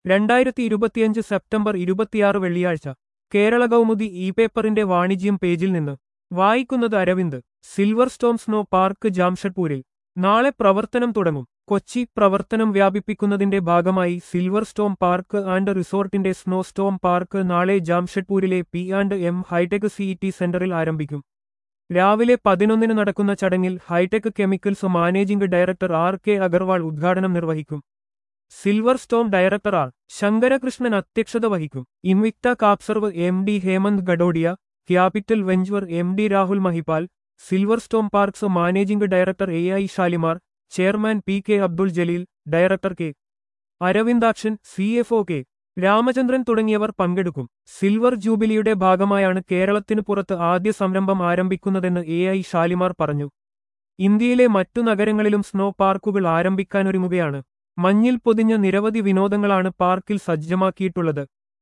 രണ്ടായിരത്തി ഇരുപത്തിയഞ്ച് സെപ്റ്റംബർ ഇരുപത്തിയാറ് വെള്ളിയാഴ്ച കേരള കൗമുദി ഇ പേപ്പറിന്റെ വാണിജ്യം പേജിൽ നിന്ന് വായിക്കുന്നത് Aravind silver storm snow park ജാംഷഡ്പൂരിൽ നാളെ പ്രവർത്തനം തുടങ്ങും കൊച്ചി പ്രവർത്തനം വ്യാപിപ്പിക്കുന്നതിന്റെ ഭാഗമായി സിൽവർ സ്റ്റോം പാർക്ക് ആൻഡ് റിസോർട്ടിന്റെ സ്നോ സ്റ്റോം പാർക്ക് നാളെ ജാംഷഡ്പൂരിലെ P and M hitech CET സെന്ററിൽ ആരംഭിക്കും രാവിലെ പതിനൊന്നിന് നടക്കുന്ന ചടങ്ങിൽ hitech chemicals managing director R K Agarwal ഉദ്ഘാടനം നിർവഹിക്കും silver storm director R Sankarakrishnan അധ്യക്ഷത വഹിക്കും Invicta Capserv M D Hemant Gadodia capital venture M D Rahul Mahipal silver storm parks managing director A I Shalimar chairman P K Abdul Jaleel director K Aravindakshan C F O K Ramachandran തുടങ്ങിയവർ പങ്കെടുക്കും silver ജൂബിലിയുടെ ഭാഗമായാണ് കേരളത്തിനു പുറത്ത് ആദ്യ സംരംഭം ആരംഭിക്കുന്നതെന്ന് എ ഐ ഷാലിമാർ പറഞ്ഞു ഇന്ത്യയിലെ മറ്റു നഗരങ്ങളിലും സ്നോ പാർക്കുകൾ ആരംഭിക്കാനൊരുങ്ങുകയാണ് മഞ്ഞിൽ പൊതിഞ്ഞ നിരവധി വിനോദങ്ങളാണ് പാർക്കിൽ സജ്ജമാക്കിയിട്ടുള്ളത്